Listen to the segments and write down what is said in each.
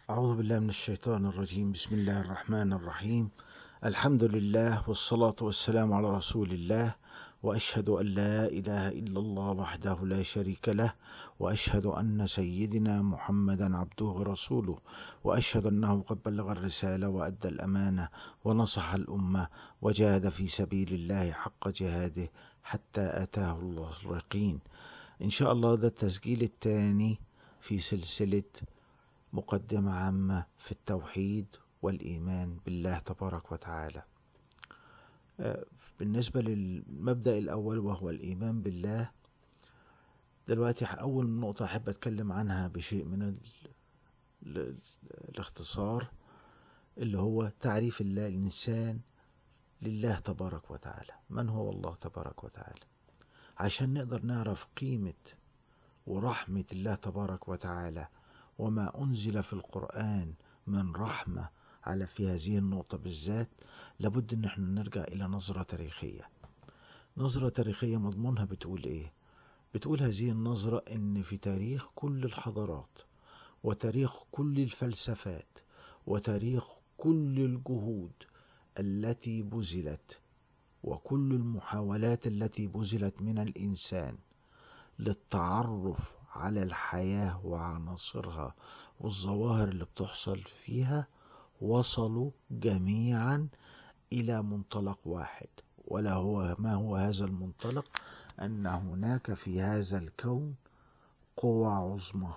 أعوذ بالله من الشيطان الرجيم بسم الله الرحمن الرحيم الحمد لله والصلاة والسلام على رسول الله وأشهد أن لا إله إلا الله وحده لا شريك له وأشهد أن سيدنا محمدا عبده ورسوله وأشهد أنه قد بلغ الرسالة وأدى الأمانة ونصح الأمة وجاهد في سبيل الله حق جهاده حتى آتاه الله اليقين إن شاء الله ده التسجيل الثاني في سلسلة مقدمة عامة في التوحيد والإيمان بالله تبارك وتعالى بالنسبة للمبدأ الأول وهو الإيمان بالله دلوقتي أول نقطة أحب أتكلم عنها بشيء من ال... ال... الاختصار اللي هو تعريف الله الإنسان لله تبارك وتعالى من هو الله تبارك وتعالى عشان نقدر نعرف قيمة ورحمة الله تبارك وتعالى وما أنزل في القرآن من رحمة على في هذه النقطة بالذات لابد ان احنا نرجع الى نظرة تاريخية نظرة تاريخية مضمونها بتقول ايه بتقول هذه النظرة ان في تاريخ كل الحضارات وتاريخ كل الفلسفات وتاريخ كل الجهود التي بذلت وكل المحاولات التي بذلت من الانسان للتعرف على الحياة وعناصرها والظواهر اللي بتحصل فيها وصلوا جميعا إلى منطلق واحد ولا هو ما هو هذا المنطلق أن هناك في هذا الكون قوى عظمى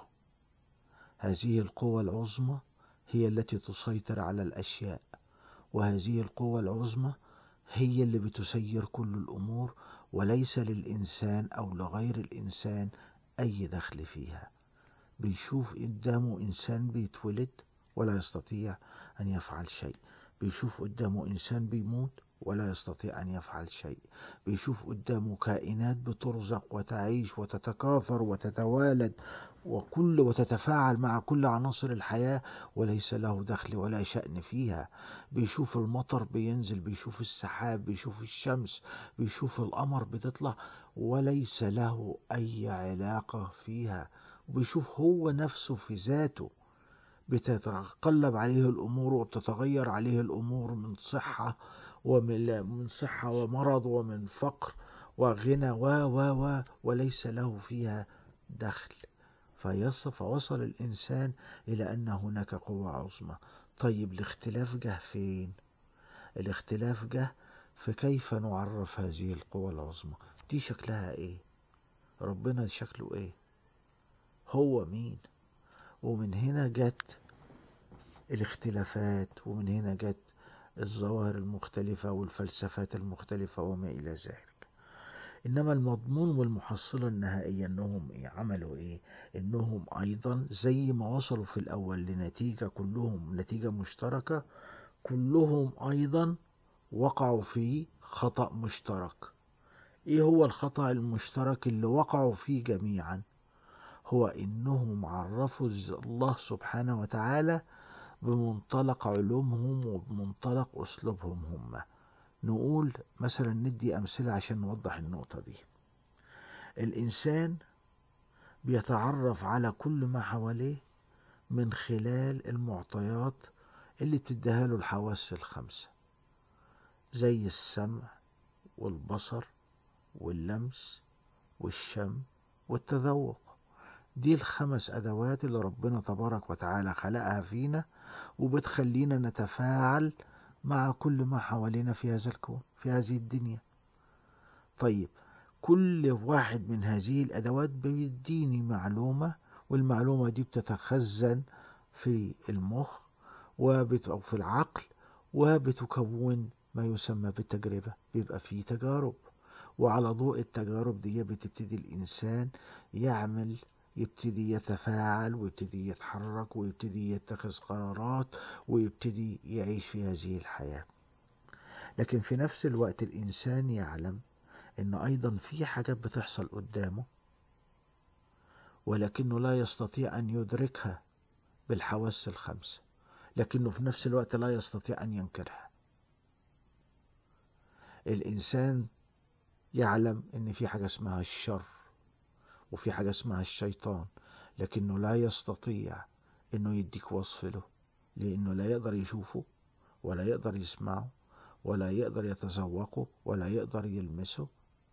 هذه القوى العظمى هي التي تسيطر على الأشياء وهذه القوى العظمى هي اللي بتسير كل الأمور وليس للإنسان أو لغير الإنسان أي دخل فيها بيشوف قدامه إنسان بيتولد ولا يستطيع أن يفعل شيء بيشوف قدامه إنسان بيموت ولا يستطيع أن يفعل شيء بيشوف قدامه كائنات بترزق وتعيش وتتكاثر وتتوالد وكل وتتفاعل مع كل عناصر الحياة وليس له دخل ولا شأن فيها بيشوف المطر بينزل بيشوف السحاب بيشوف الشمس بيشوف القمر بتطلع وليس له أي علاقة فيها بيشوف هو نفسه في ذاته بتتقلب عليه الأمور وبتتغير عليه الأمور من صحة ومن من صحة ومرض ومن فقر وغنى و و و وليس له فيها دخل فيصف وصل الإنسان إلى أن هناك قوة عظمى طيب الاختلاف جه فين الاختلاف جه في كيف نعرف هذه القوة العظمى دي شكلها ايه ربنا شكله ايه هو مين ومن هنا جت الاختلافات ومن هنا جت الظواهر المختلفة والفلسفات المختلفة وما إلى ذلك إنما المضمون والمحصلة النهائية إنهم إيه عملوا إيه إنهم أيضا زي ما وصلوا في الأول لنتيجة كلهم نتيجة مشتركة كلهم أيضا وقعوا في خطأ مشترك إيه هو الخطأ المشترك اللي وقعوا فيه جميعا هو إنهم عرفوا الله سبحانه وتعالى بمنطلق علومهم وبمنطلق أسلوبهم هم نقول مثلا ندي أمثلة عشان نوضح النقطة دي الإنسان بيتعرف على كل ما حواليه من خلال المعطيات اللي بتديها له الحواس الخمسة زي السمع والبصر واللمس والشم والتذوق دي الخمس أدوات اللي ربنا تبارك وتعالى خلقها فينا وبتخلينا نتفاعل مع كل ما حوالينا في هذا الكون في هذه الدنيا طيب كل واحد من هذه الأدوات بيديني معلومة والمعلومة دي بتتخزن في المخ وبت أو في العقل وبتكون ما يسمى بالتجربة بيبقى فيه تجارب وعلى ضوء التجارب دي بتبتدي الإنسان يعمل يبتدي يتفاعل ويبتدي يتحرك ويبتدي يتخذ قرارات ويبتدي يعيش في هذه الحياة لكن في نفس الوقت الإنسان يعلم أن أيضا في حاجات بتحصل قدامه ولكنه لا يستطيع أن يدركها بالحواس الخمسة لكنه في نفس الوقت لا يستطيع أن ينكرها الإنسان يعلم أن في حاجة اسمها الشر وفي حاجة اسمها الشيطان لكنه لا يستطيع انه يديك وصف له لانه لا يقدر يشوفه ولا يقدر يسمعه ولا يقدر يتذوقه ولا يقدر يلمسه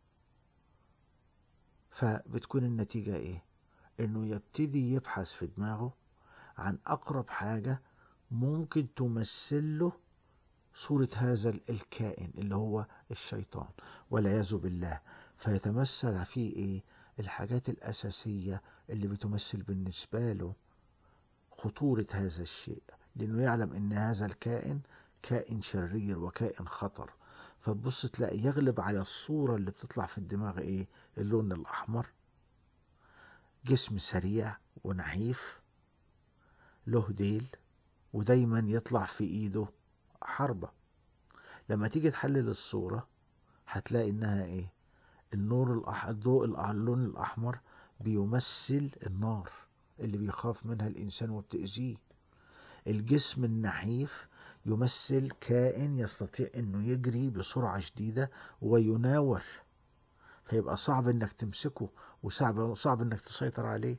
فبتكون النتيجة ايه انه يبتدي يبحث في دماغه عن اقرب حاجة ممكن تمثل له صورة هذا الكائن اللي هو الشيطان والعياذ بالله فيتمثل فيه ايه الحاجات الاساسية اللي بتمثل بالنسبة له خطورة هذا الشيء لانه يعلم ان هذا الكائن كائن شرير وكائن خطر فتبص تلاقي يغلب على الصورة اللي بتطلع في الدماغ ايه اللون الاحمر جسم سريع ونحيف له ديل ودايما يطلع في ايده حربة لما تيجي تحلل الصورة هتلاقي انها ايه النور الأح... الضوء اللون الاحمر بيمثل النار اللي بيخاف منها الانسان وبتأذيه الجسم النحيف يمثل كائن يستطيع انه يجري بسرعة شديدة ويناور فيبقى صعب انك تمسكه وصعب صعب انك تسيطر عليه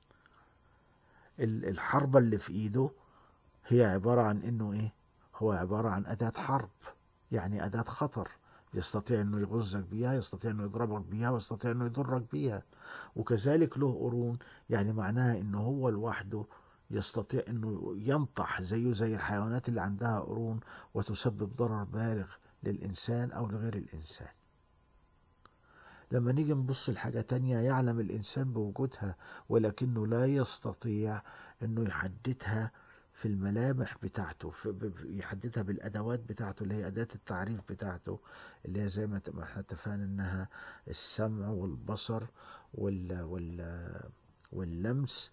الحربة اللي في ايده هي عبارة عن انه ايه هو عبارة عن اداة حرب يعني اداة خطر يستطيع انه يغزك بيها يستطيع انه يضربك بيها ويستطيع انه يضرك بيها وكذلك له قرون يعني معناها انه هو لوحده يستطيع انه ينطح زيه زي الحيوانات اللي عندها قرون وتسبب ضرر بالغ للانسان او لغير الانسان لما نيجي نبص لحاجة تانية يعلم الإنسان بوجودها ولكنه لا يستطيع أنه يحددها في الملامح بتاعته في يحددها بالأدوات بتاعته اللي هي أداة التعريف بتاعته اللي هي زي ما احنا اتفقنا إنها السمع والبصر وال وال واللمس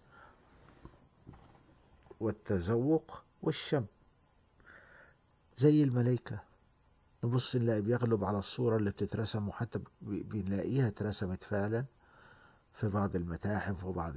والتذوق والشم زي الملائكة نبص نلاقي بيغلب على الصورة اللي بتترسم وحتى بنلاقيها اترسمت فعلا في بعض المتاحف وبعض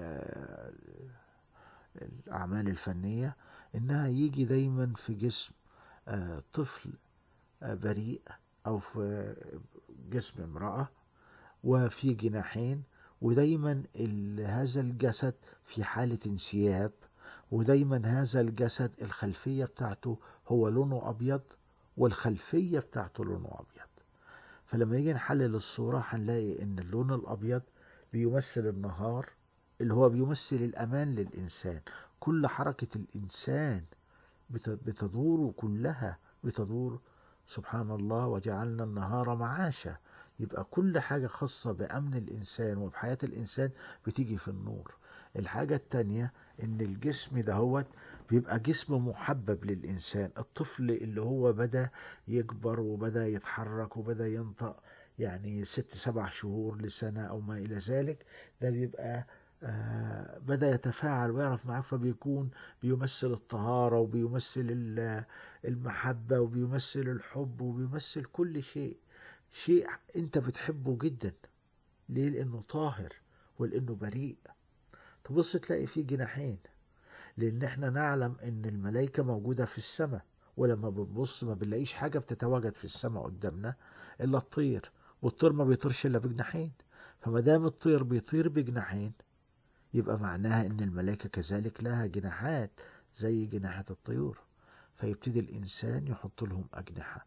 الأعمال الفنية إنها يجي دايما في جسم طفل بريء أو في جسم امرأة وفي جناحين ودايما هذا الجسد في حالة انسياب ودايما هذا الجسد الخلفية بتاعته هو لونه أبيض والخلفية بتاعته لونه أبيض فلما يجي نحلل الصورة هنلاقي إن اللون الأبيض بيمثل النهار اللي هو بيمثل الأمان للإنسان كل حركة الإنسان بتدور كلها بتدور سبحان الله وجعلنا النهار معاشا يبقى كل حاجة خاصة بأمن الإنسان وبحياة الإنسان بتيجي في النور الحاجة التانية إن الجسم دهوت بيبقى جسم محبب للإنسان الطفل اللي هو بدأ يكبر وبدأ يتحرك وبدأ ينطق يعني ست سبع شهور لسنة أو ما إلى ذلك ده بيبقى آه بدأ يتفاعل ويعرف معاك فبيكون بيمثل الطهارة وبيمثل المحبة وبيمثل الحب وبيمثل كل شيء شيء انت بتحبه جدا ليه لانه طاهر ولانه بريء تبص تلاقي فيه جناحين لان احنا نعلم ان الملائكة موجودة في السماء ولما بنبص ما بنلاقيش حاجة بتتواجد في السماء قدامنا الا الطير والطير ما بيطيرش الا بجناحين فما دام الطير بيطير بجناحين يبقى معناها ان الملائكة كذلك لها جناحات زي جناحات الطيور فيبتدي الانسان يحط لهم اجنحة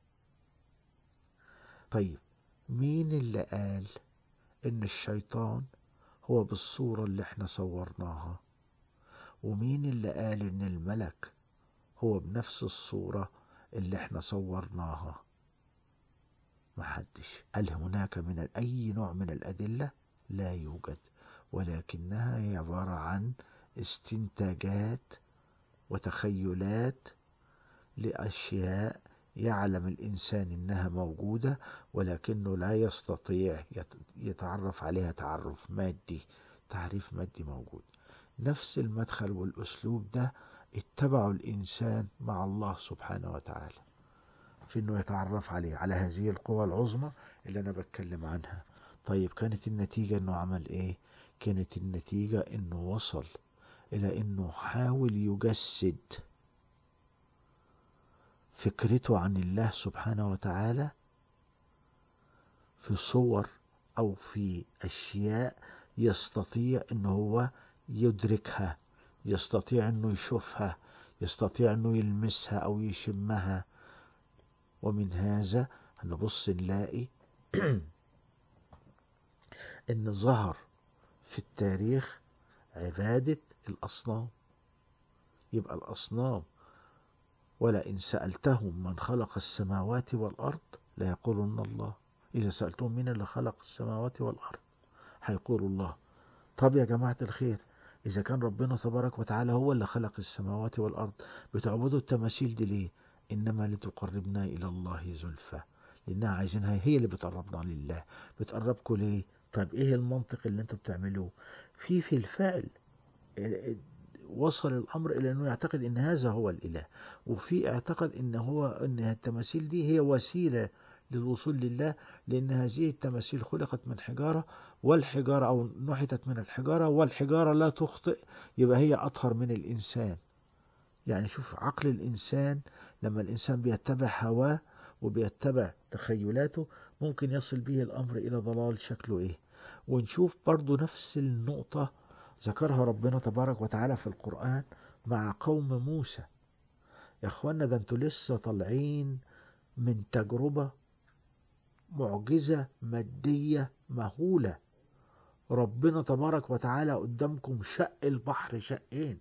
طيب مين اللي قال ان الشيطان هو بالصورة اللي احنا صورناها ومين اللي قال ان الملك هو بنفس الصورة اللي احنا صورناها محدش هل هناك من اي نوع من الادلة لا يوجد ولكنها هي عبارة عن استنتاجات وتخيلات لاشياء يعلم الإنسان إنها موجودة ولكنه لا يستطيع يتعرف عليها تعرف مادي تعريف مادي موجود نفس المدخل والأسلوب ده اتبعوا الإنسان مع الله سبحانه وتعالى في أنه يتعرف عليه على هذه القوى العظمى اللي أنا بتكلم عنها طيب كانت النتيجة أنه عمل إيه كانت النتيجة أنه وصل إلى أنه حاول يجسد فكرته عن الله سبحانه وتعالى في صور أو في أشياء يستطيع أن هو يدركها يستطيع انه يشوفها يستطيع انه يلمسها او يشمها ومن هذا نبص نلاقي ان ظهر في التاريخ عبادة الأصنام يبقى الأصنام ولئن سألتهم من خلق السماوات والأرض ليقولن الله إذا سألتهم مين اللي خلق السماوات والأرض هيقولوا الله طب يا جماعة الخير إذا كان ربنا تبارك وتعالى هو اللي خلق السماوات والأرض بتعبدوا التماثيل دي ليه إنما لتقربنا إلى الله زلفى لأنها عايزينها هي اللي بتقربنا لله بتقربكم ليه طيب إيه المنطق اللي أنتوا بتعملوه في في الفعل وصل الأمر إلى أنه يعتقد أن هذا هو الإله وفي اعتقد أن هو أن التماثيل دي هي وسيلة للوصول لله لأن هذه التماثيل خلقت من حجارة والحجارة أو نحتت من الحجارة والحجارة لا تخطئ يبقى هي أطهر من الإنسان يعني شوف عقل الإنسان لما الإنسان بيتبع هواه وبيتبع تخيلاته ممكن يصل به الأمر إلى ضلال شكله إيه ونشوف برضو نفس النقطة ذكرها ربنا تبارك وتعالى في القرآن مع قوم موسى يا اخوانا ده انتوا لسه طالعين من تجربة معجزة مادية مهولة ربنا تبارك وتعالى قدامكم شق البحر شقين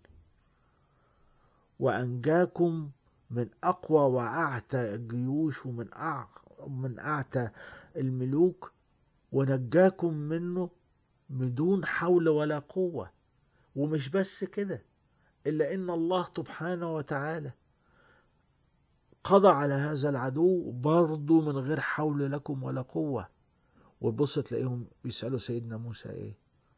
وأنجاكم من أقوى وأعتى الجيوش ومن أع... من أعتى الملوك ونجاكم منه بدون حول ولا قوة ومش بس كده إلا إن الله سبحانه وتعالى قضى على هذا العدو برضه من غير حول لكم ولا قوة وتبص تلاقيهم بيسألوا سيدنا موسى إيه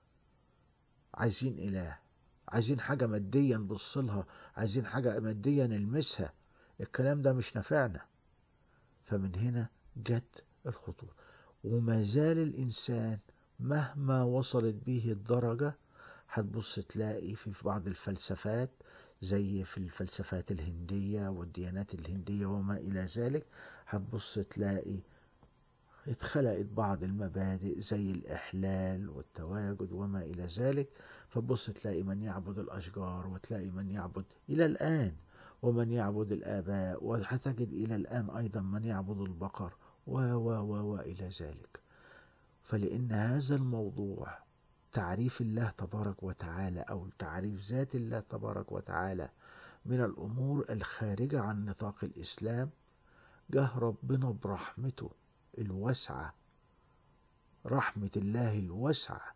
عايزين إله عايزين حاجة مادية نبص لها عايزين حاجة مادية نلمسها الكلام ده مش نافعنا فمن هنا جت الخطوط وما زال الإنسان مهما وصلت به الدرجة هتبص تلاقي في بعض الفلسفات زي في الفلسفات الهندية والديانات الهندية وما إلى ذلك هتبص تلاقي اتخلقت بعض المبادئ زي الإحلال والتواجد وما إلى ذلك فتبص تلاقي من يعبد الأشجار وتلاقي من يعبد إلى الآن ومن يعبد الآباء وهتجد إلى الآن أيضا من يعبد البقر و و و وإلى ذلك فلأن هذا الموضوع تعريف الله تبارك وتعالى أو تعريف ذات الله تبارك وتعالى من الأمور الخارجة عن نطاق الإسلام جه ربنا برحمته الواسعة رحمة الله الواسعة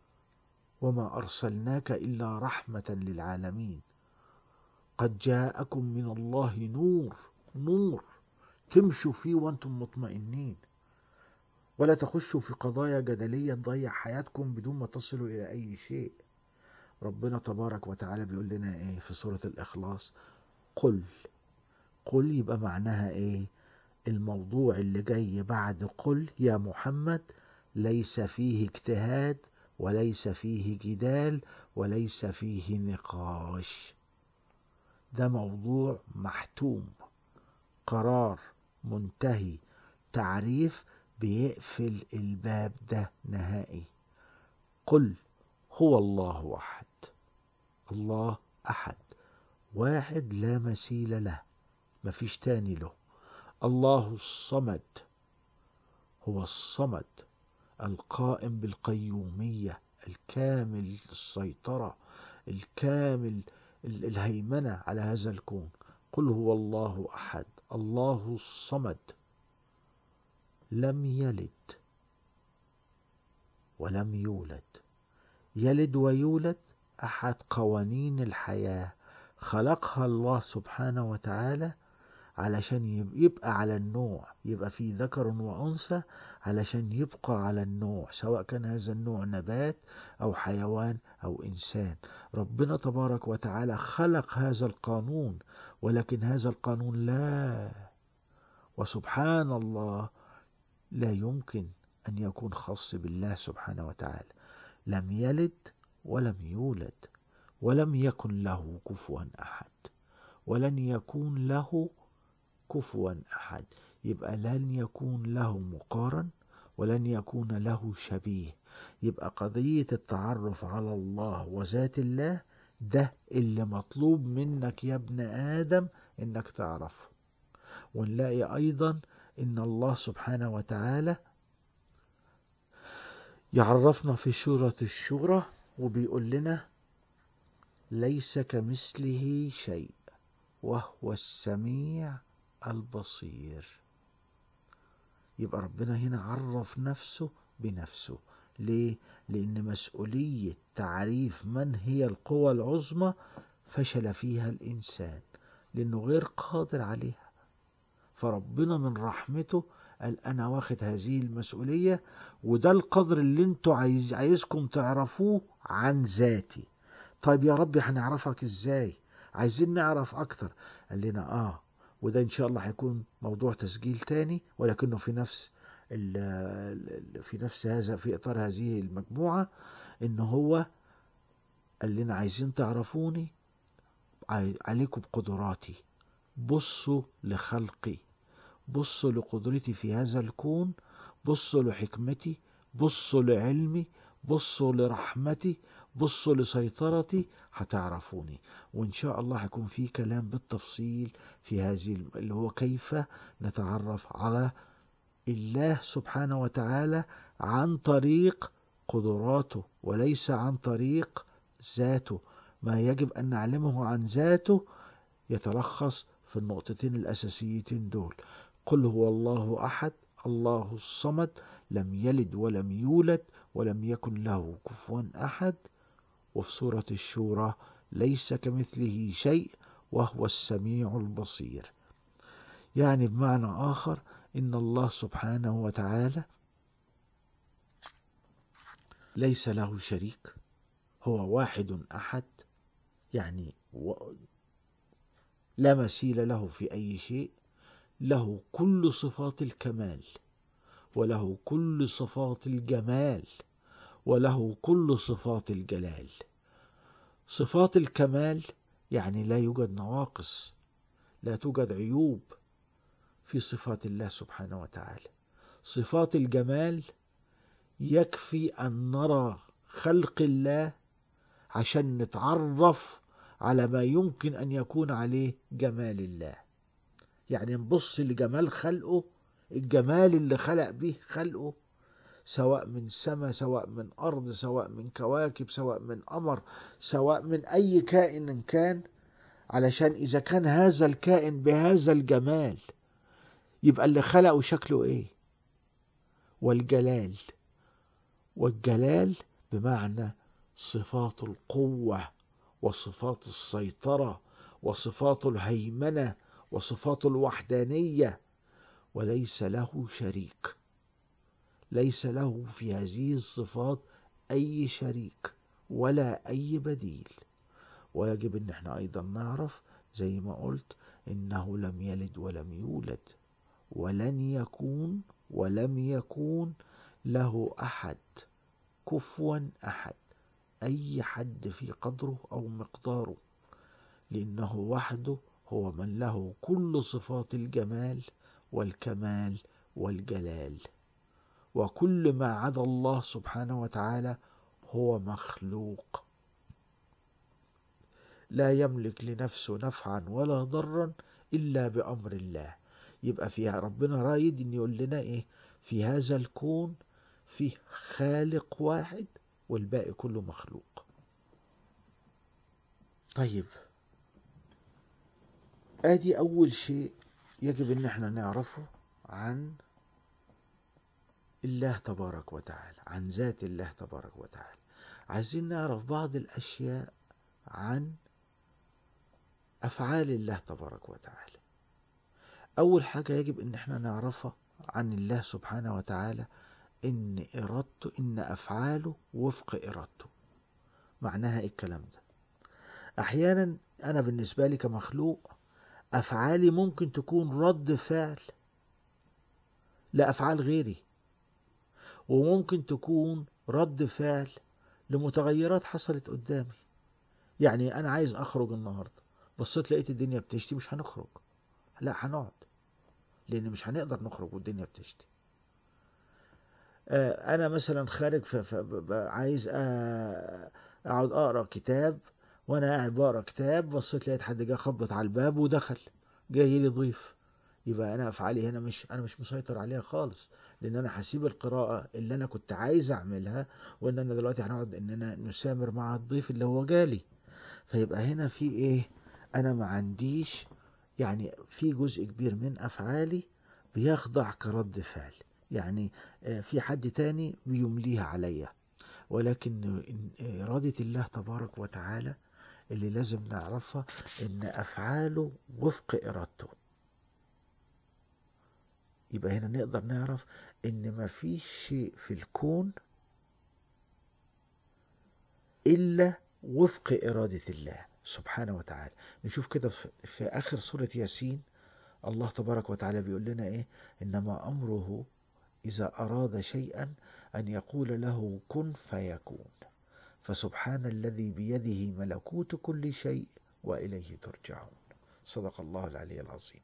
وما أرسلناك إلا رحمة للعالمين قد جاءكم من الله نور نور تمشوا فيه وانتم مطمئنين ولا تخشوا في قضايا جدلية تضيع حياتكم بدون ما تصلوا إلى أي شيء ربنا تبارك وتعالى بيقول لنا إيه في سورة الإخلاص قل قل يبقى معناها إيه الموضوع اللي جاي بعد قل يا محمد ليس فيه اجتهاد وليس فيه جدال وليس فيه نقاش ده موضوع محتوم قرار منتهي تعريف بيقفل الباب ده نهائي قل هو الله احد الله احد واحد لا مثيل له مفيش تاني له الله الصمد هو الصمد القائم بالقيوميه الكامل السيطره الكامل الهيمنه على هذا الكون قل هو الله احد الله الصمد لم يلد ولم يولد يلد ويولد احد قوانين الحياه خلقها الله سبحانه وتعالى علشان يبقى على النوع يبقى في ذكر وانثى علشان يبقى على النوع سواء كان هذا النوع نبات او حيوان او انسان ربنا تبارك وتعالى خلق هذا القانون ولكن هذا القانون لا وسبحان الله لا يمكن أن يكون خاص بالله سبحانه وتعالى لم يلد ولم يولد ولم يكن له كفوا أحد ولن يكون له كفوا أحد يبقى لن يكون له مقارن ولن يكون له شبيه يبقى قضية التعرف على الله وذات الله ده اللي مطلوب منك يا ابن آدم إنك تعرفه ونلاقي أيضا إن الله سبحانه وتعالى يعرفنا في سورة الشورى وبيقول لنا ليس كمثله شيء وهو السميع البصير يبقى ربنا هنا عرف نفسه بنفسه ليه؟ لأن مسؤولية تعريف من هي القوى العظمى فشل فيها الإنسان لأنه غير قادر عليها فربنا من رحمته قال أنا واخد هذه المسؤولية وده القدر اللي انتوا عايز عايزكم تعرفوه عن ذاتي طيب يا ربي هنعرفك ازاي عايزين نعرف اكتر قال لنا اه وده ان شاء الله هيكون موضوع تسجيل تاني ولكنه في نفس في نفس هذا في اطار هذه المجموعه ان هو قال لنا عايزين تعرفوني عليكم بقدراتي بصوا لخلقي بصوا لقدرتي في هذا الكون بصوا لحكمتي بصوا لعلمي بصوا لرحمتي بصوا لسيطرتي هتعرفوني وإن شاء الله هيكون في كلام بالتفصيل في هذه اللي هو كيف نتعرف على الله سبحانه وتعالى عن طريق قدراته وليس عن طريق ذاته ما يجب أن نعلمه عن ذاته يتلخص في النقطتين الأساسيتين دول قل هو الله أحد الله الصمد لم يلد ولم يولد ولم يكن له كفوا أحد وفي سورة الشورى ليس كمثله شيء وهو السميع البصير يعني بمعنى آخر إن الله سبحانه وتعالى ليس له شريك هو واحد أحد يعني لا مثيل له في أي شيء له كل صفات الكمال وله كل صفات الجمال وله كل صفات الجلال صفات الكمال يعني لا يوجد نواقص لا توجد عيوب في صفات الله سبحانه وتعالى صفات الجمال يكفي ان نرى خلق الله عشان نتعرف على ما يمكن ان يكون عليه جمال الله يعني نبص لجمال خلقه الجمال اللي خلق به خلقه سواء من سماء سواء من أرض سواء من كواكب سواء من قمر سواء من أي كائن كان علشان إذا كان هذا الكائن بهذا الجمال يبقى اللي خلقه شكله إيه والجلال والجلال بمعنى صفات القوة وصفات السيطرة وصفات الهيمنة وصفات الوحدانية وليس له شريك ليس له في هذه الصفات أي شريك ولا أي بديل ويجب أن احنا أيضا نعرف زي ما قلت إنه لم يلد ولم يولد ولن يكون ولم يكون له أحد كفوا أحد أي حد في قدره أو مقداره لأنه وحده هو من له كل صفات الجمال والكمال والجلال وكل ما عدا الله سبحانه وتعالى هو مخلوق لا يملك لنفسه نفعا ولا ضرا الا بامر الله يبقى فيها ربنا رايد ان يقول لنا ايه في هذا الكون فيه خالق واحد والباقي كله مخلوق طيب ادي اول شيء يجب ان احنا نعرفه عن الله تبارك وتعالى عن ذات الله تبارك وتعالى عايزين نعرف بعض الاشياء عن افعال الله تبارك وتعالى اول حاجه يجب ان احنا نعرفها عن الله سبحانه وتعالى ان ارادته ان افعاله وفق ارادته معناها ايه الكلام ده احيانا انا بالنسبه لي كمخلوق افعالي ممكن تكون رد فعل لافعال غيري وممكن تكون رد فعل لمتغيرات حصلت قدامي يعني انا عايز اخرج النهارده بصيت لقيت الدنيا بتشتي مش هنخرج لا هنقعد لان مش هنقدر نخرج والدنيا بتشتي انا مثلا خارج ف... ف... عايز اقعد اقرا كتاب وانا قاعد بقرا كتاب بصيت لقيت حد جه خبط على الباب ودخل جاي لي ضيف يبقى انا افعالي هنا مش انا مش مسيطر عليها خالص لان انا هسيب القراءه اللي انا كنت عايز اعملها وان انا دلوقتي هنقعد اننا نسامر مع الضيف اللي هو جالي فيبقى هنا في ايه انا ما عنديش يعني في جزء كبير من افعالي بيخضع كرد فعل يعني آه، في حد تاني بيمليها عليا ولكن إرادة الله تبارك وتعالى اللي لازم نعرفها إن أفعاله وفق إرادته يبقى هنا نقدر نعرف إن ما فيش شيء في الكون إلا وفق إرادة الله سبحانه وتعالى نشوف كده في آخر سورة ياسين الله تبارك وتعالى بيقول لنا إيه إنما أمره إذا أراد شيئا أن يقول له كن فيكون فسبحان الذي بيده ملكوت كل شيء وإليه ترجعون صدق الله العلي العظيم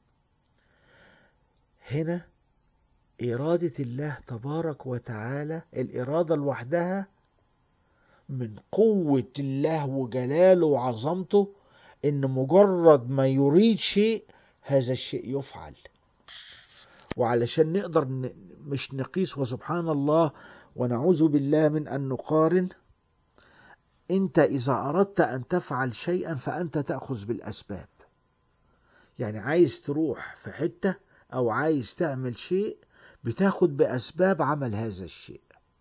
هنا إرادة الله تبارك وتعالى الإرادة لوحدها من قوة الله وجلاله وعظمته إن مجرد ما يريد شيء هذا الشيء يفعل وعلشان نقدر مش نقيس وسبحان الله ونعوذ بالله من أن نقارن أنت إذا أردت أن تفعل شيئا فأنت تأخذ بالأسباب يعني عايز تروح في حتة أو عايز تعمل شيء بتاخد بأسباب عمل هذا الشيء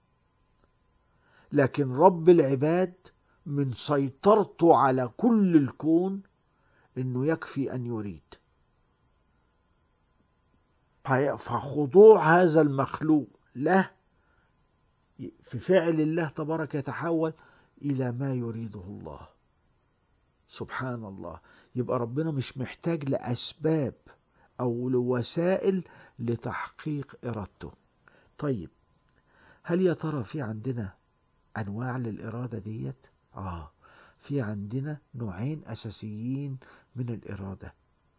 لكن رب العباد من سيطرته على كل الكون انه يكفي ان يريد فخضوع هذا المخلوق له في فعل الله تبارك يتحول إلى ما يريده الله سبحان الله يبقى ربنا مش محتاج لأسباب أو لوسائل لتحقيق إرادته طيب هل يا ترى في عندنا أنواع للإرادة ديت؟ آه في عندنا نوعين أساسيين من الإرادة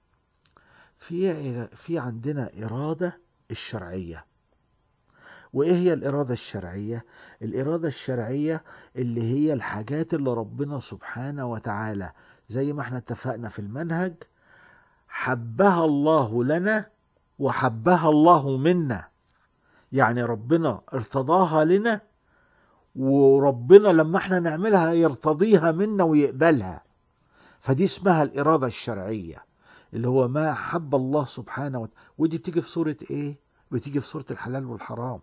في في عندنا إرادة الشرعية وإيه هي الإرادة الشرعية؟ الإرادة الشرعية اللي هي الحاجات اللي ربنا سبحانه وتعالى زي ما احنا اتفقنا في المنهج حبها الله لنا وحبها الله منا يعني ربنا ارتضاها لنا وربنا لما احنا نعملها يرتضيها منا ويقبلها فدي اسمها الإرادة الشرعية اللي هو ما حب الله سبحانه وتعالى ودي بتيجي في سورة ايه بتيجي في سورة الحلال والحرام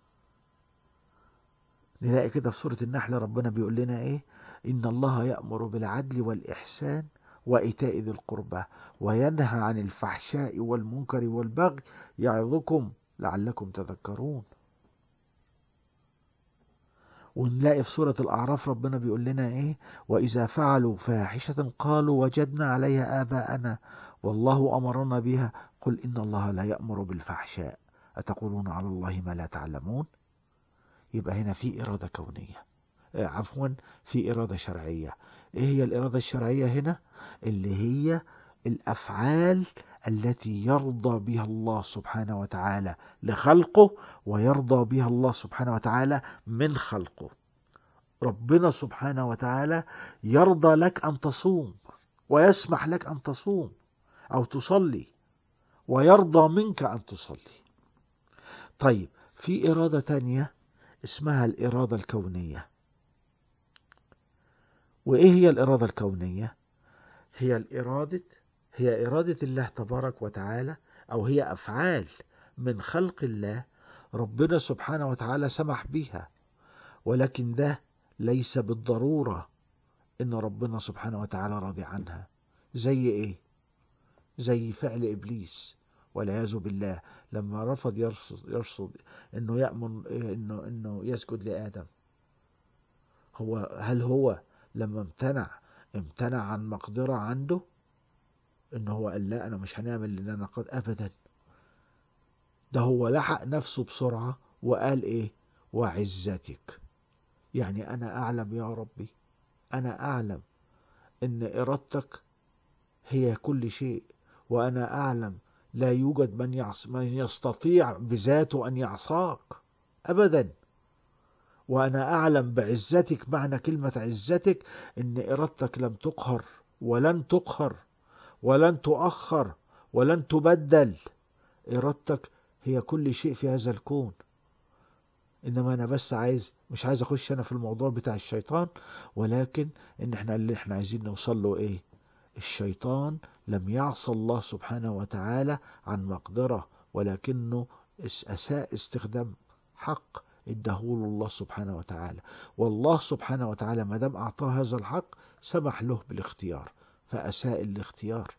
نلاقي كده في سورة النحل ربنا بيقول لنا ايه إن الله يأمر بالعدل والإحسان وإيتاء ذي القربى وينهى عن الفحشاء والمنكر والبغي يعظكم لعلكم تذكرون ونلاقي في سورة الأعراف ربنا بيقول لنا إيه وإذا فعلوا فاحشة قالوا وجدنا عليها آباءنا والله أمرنا بها قل إن الله لا يأمر بالفحشاء أتقولون على الله ما لا تعلمون يبقى هنا في إرادة كونية آه، عفوا في إرادة شرعية إيه هي الإرادة الشرعية هنا اللي هي الأفعال التي يرضى بها الله سبحانه وتعالى لخلقه ويرضى بها الله سبحانه وتعالى من خلقه ربنا سبحانه وتعالى يرضى لك أن تصوم ويسمح لك أن تصوم أو تصلي ويرضى منك أن تصلي طيب في إرادة تانية اسمها الإرادة الكونية وإيه هي الإرادة الكونية؟ هي الإرادة هي إرادة الله تبارك وتعالى أو هي أفعال من خلق الله ربنا سبحانه وتعالى سمح بها ولكن ده ليس بالضرورة إن ربنا سبحانه وتعالى راضي عنها زي إيه؟ زي فعل إبليس والعياذ بالله لما رفض يرصد, يرصد انه يأمن انه انه يسجد لآدم هو هل هو لما امتنع امتنع عن مقدرة عنده انه هو قال لا انا مش هنعمل لان انا قد ابدا ده هو لحق نفسه بسرعة وقال ايه وعزتك يعني انا اعلم يا ربي انا اعلم ان ارادتك هي كل شيء وانا اعلم لا يوجد من, يعص من يستطيع بذاته ان يعصاك ابدا وأنا أعلم بعزتك معنى كلمة عزتك إن إرادتك لم تقهر ولن تقهر ولن تؤخر ولن تبدل إرادتك هي كل شيء في هذا الكون انما انا بس عايز مش عايز اخش انا في الموضوع بتاع الشيطان ولكن ان احنا اللي احنا عايزين نوصل له ايه الشيطان لم يعصى الله سبحانه وتعالى عن مقدرة ولكنه اساء استخدام حق ادهوله الله سبحانه وتعالى والله سبحانه وتعالى ما دام اعطاه هذا الحق سمح له بالاختيار فاساء الاختيار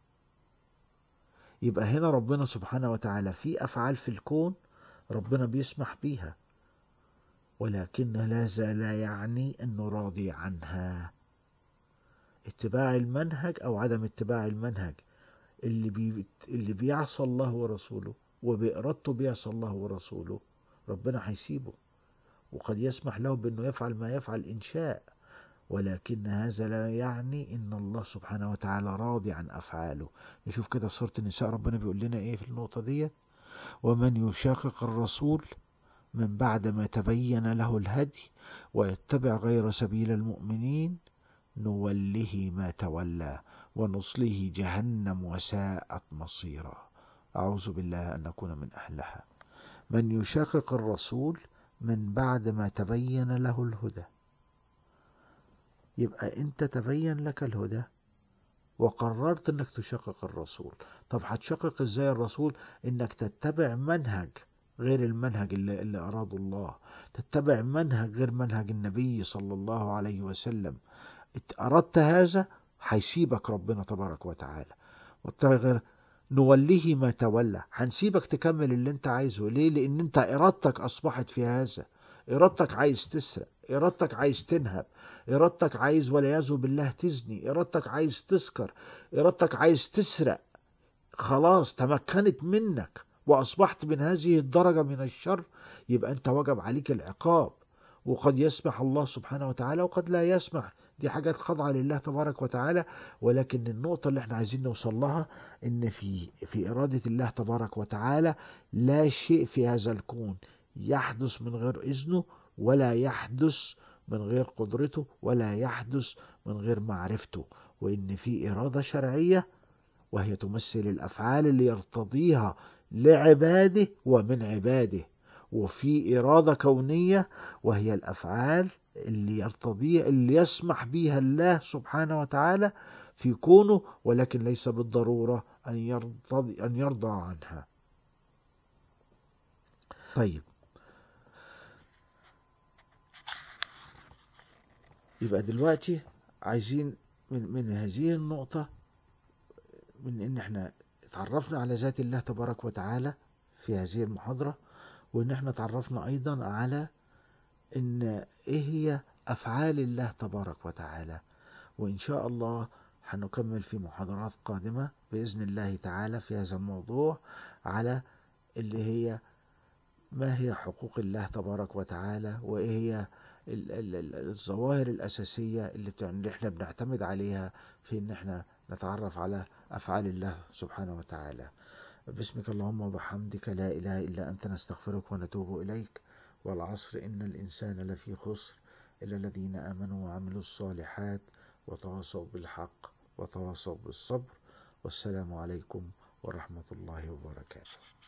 يبقى هنا ربنا سبحانه وتعالى في افعال في الكون ربنا بيسمح بيها ولكن هذا لا يعني انه راضي عنها اتباع المنهج او عدم اتباع المنهج اللي بي اللي بيعصى الله ورسوله وبإرادته بيعصى الله ورسوله ربنا هيسيبه وقد يسمح له بأنه يفعل ما يفعل إن شاء ولكن هذا لا يعني ان الله سبحانه وتعالى راضي عن افعاله نشوف كده في سوره النساء ربنا بيقول لنا ايه في النقطه ديت ومن يشاقق الرسول من بعد ما تبين له الهدي ويتبع غير سبيل المؤمنين نوله ما تولى ونصله جهنم وساءت مصيرا أعوذ بالله أن نكون من أهلها من يشاقق الرسول من بعد ما تبين له الهدى يبقى أنت تبين لك الهدى وقررت أنك تشقق الرسول طب هتشقق إزاي الرسول أنك تتبع منهج غير المنهج اللي, اللي أراده الله تتبع منهج غير منهج النبي صلى الله عليه وسلم أردت هذا هيسيبك ربنا تبارك وتعالى غير نوليه ما تولى هنسيبك تكمل اللي انت عايزه ليه لان انت ارادتك اصبحت في هذا ارادتك عايز تسرق ارادتك عايز تنهب ارادتك عايز والعياذ بالله تزني ارادتك عايز تسكر ارادتك عايز تسرق خلاص تمكنت منك واصبحت من هذه الدرجه من الشر يبقى انت وجب عليك العقاب وقد يسمح الله سبحانه وتعالى وقد لا يسمح دي حاجات خاضعة لله تبارك وتعالى ولكن النقطة اللي احنا عايزين نوصل لها ان في في إرادة الله تبارك وتعالى لا شيء في هذا الكون يحدث من غير إذنه ولا يحدث من غير قدرته ولا يحدث من غير معرفته وإن في إرادة شرعية وهي تمثل الأفعال اللي يرتضيها لعباده ومن عباده وفي إرادة كونية وهي الأفعال اللي يرتضيها اللي يسمح بها الله سبحانه وتعالى في كونه ولكن ليس بالضرورة أن يرضى, أن يرضى عنها طيب يبقى دلوقتي عايزين من, من هذه النقطة من ان احنا اتعرفنا على ذات الله تبارك وتعالى في هذه المحاضرة وان احنا اتعرفنا ايضا على ان ايه هي افعال الله تبارك وتعالى وان شاء الله هنكمل في محاضرات قادمة بإذن الله تعالى في هذا الموضوع على اللي هي ما هي حقوق الله تبارك وتعالى وإيه هي الظواهر الأساسية اللي احنا بنعتمد عليها في إن احنا نتعرف على أفعال الله سبحانه وتعالى باسمك اللهم وبحمدك لا إله إلا أنت نستغفرك ونتوب إليك والعصر إن الإنسان لفي خسر إلا الذين آمنوا وعملوا الصالحات وتواصوا بالحق وتواصوا بالصبر والسلام عليكم ورحمة الله وبركاته